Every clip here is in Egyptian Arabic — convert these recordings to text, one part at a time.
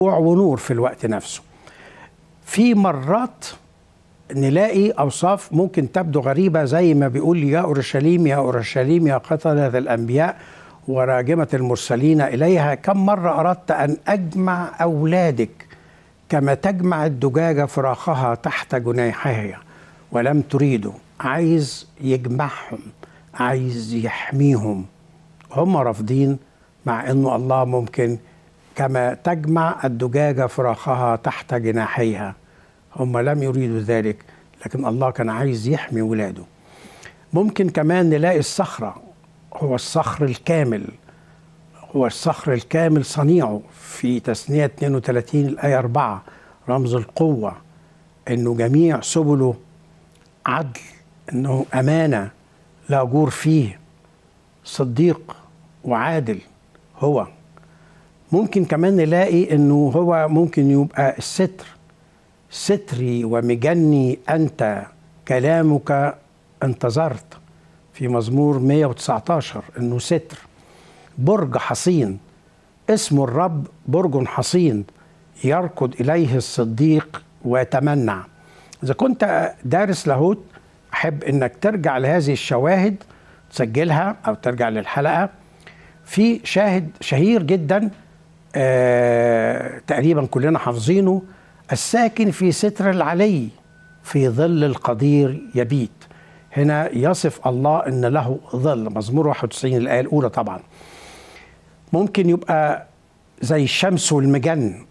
ونور في الوقت نفسه في مرات نلاقي اوصاف ممكن تبدو غريبه زي ما بيقول يا اورشليم يا اورشليم يا قتله الانبياء وراجمه المرسلين اليها كم مره اردت ان اجمع اولادك كما تجمع الدجاجه فراخها تحت جناحها ولم تريدوا عايز يجمعهم عايز يحميهم هم رافضين مع انه الله ممكن كما تجمع الدجاجة فراخها تحت جناحيها هم لم يريدوا ذلك لكن الله كان عايز يحمي ولاده ممكن كمان نلاقي الصخرة هو الصخر الكامل هو الصخر الكامل صنيعه في تثنية 32 الآية 4 رمز القوة إنه جميع سبله عدل إنه أمانة لا جور فيه صديق وعادل هو ممكن كمان نلاقي انه هو ممكن يبقى الستر ستري ومجني انت كلامك انتظرت في مزمور 119 انه ستر برج حصين اسم الرب برج حصين يركض اليه الصديق ويتمنع اذا كنت دارس لاهوت احب انك ترجع لهذه الشواهد تسجلها او ترجع للحلقه في شاهد شهير جدا آه تقريبا كلنا حافظينه الساكن في ستر العلي في ظل القدير يبيت هنا يصف الله ان له ظل مزمور 91 الايه الاولى طبعا ممكن يبقى زي الشمس والمجن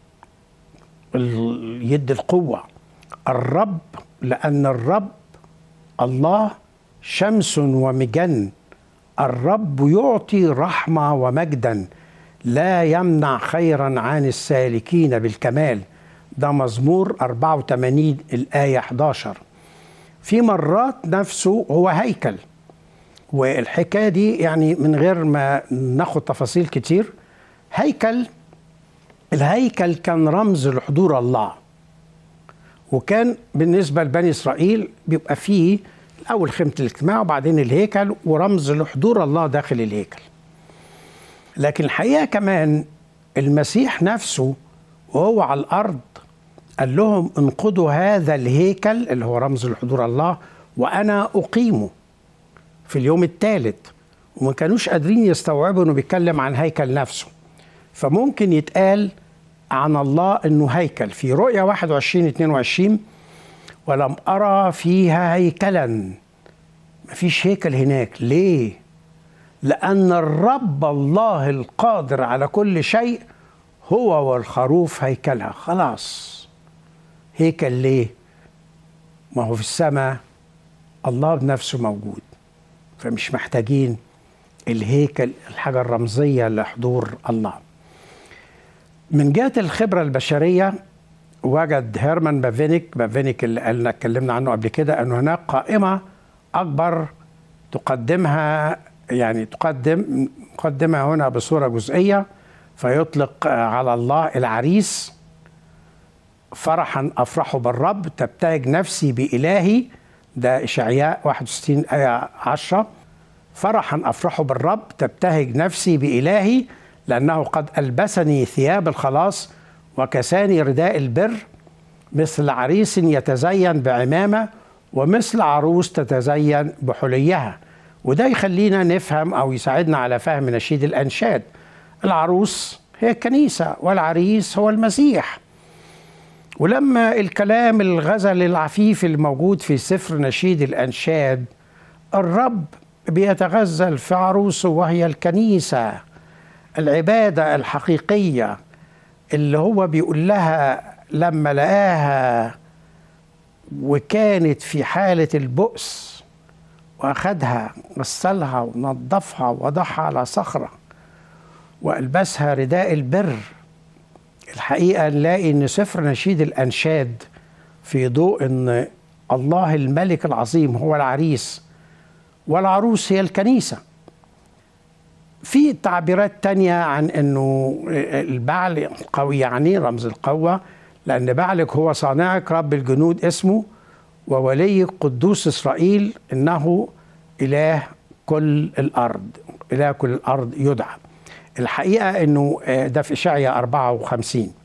يد القوه الرب لان الرب الله شمس ومجن الرب يعطي رحمه ومجدا لا يمنع خيرا عن السالكين بالكمال ده مزمور 84 الآية 11 في مرات نفسه هو هيكل والحكاية دي يعني من غير ما ناخد تفاصيل كتير هيكل الهيكل كان رمز لحضور الله وكان بالنسبة لبني إسرائيل بيبقى فيه الأول خيمة الاجتماع وبعدين الهيكل ورمز لحضور الله داخل الهيكل لكن الحقيقه كمان المسيح نفسه وهو على الارض قال لهم انقضوا هذا الهيكل اللي هو رمز لحضور الله وانا اقيمه في اليوم الثالث وما كانوش قادرين يستوعبوا انه بيتكلم عن هيكل نفسه فممكن يتقال عن الله انه هيكل في رؤيا 21 22 ولم ارى فيها هيكلا مفيش هيكل هناك ليه لأن الرب الله القادر على كل شيء هو والخروف هيكلها خلاص هيكل ليه؟ ما هو في السماء الله بنفسه موجود فمش محتاجين الهيكل الحاجة الرمزية لحضور الله من جهة الخبرة البشرية وجد هيرمان بافينيك بافينيك اللي قلنا اتكلمنا عنه قبل كده أن هناك قائمة أكبر تقدمها يعني تقدم مقدمة هنا بصورة جزئية فيطلق على الله العريس فرحا أفرح بالرب تبتهج نفسي بإلهي ده إشعياء 61 آية 10 فرحا أفرح بالرب تبتهج نفسي بإلهي لأنه قد ألبسني ثياب الخلاص وكساني رداء البر مثل عريس يتزين بعمامة ومثل عروس تتزين بحليها وده يخلينا نفهم او يساعدنا على فهم نشيد الانشاد العروس هي الكنيسه والعريس هو المسيح ولما الكلام الغزل العفيف الموجود في سفر نشيد الانشاد الرب بيتغزل في عروسه وهي الكنيسه العباده الحقيقيه اللي هو بيقول لها لما لقاها وكانت في حاله البؤس واخدها غسلها ونظفها وضعها على صخره والبسها رداء البر الحقيقه نلاقي ان سفر نشيد الانشاد في ضوء ان الله الملك العظيم هو العريس والعروس هي الكنيسه في تعبيرات تانية عن انه البعل قوي يعني رمز القوة لان بعلك هو صانعك رب الجنود اسمه وولي قدوس اسرائيل انه اله كل الارض اله كل الارض يدعى الحقيقه انه ده في اشعياء 54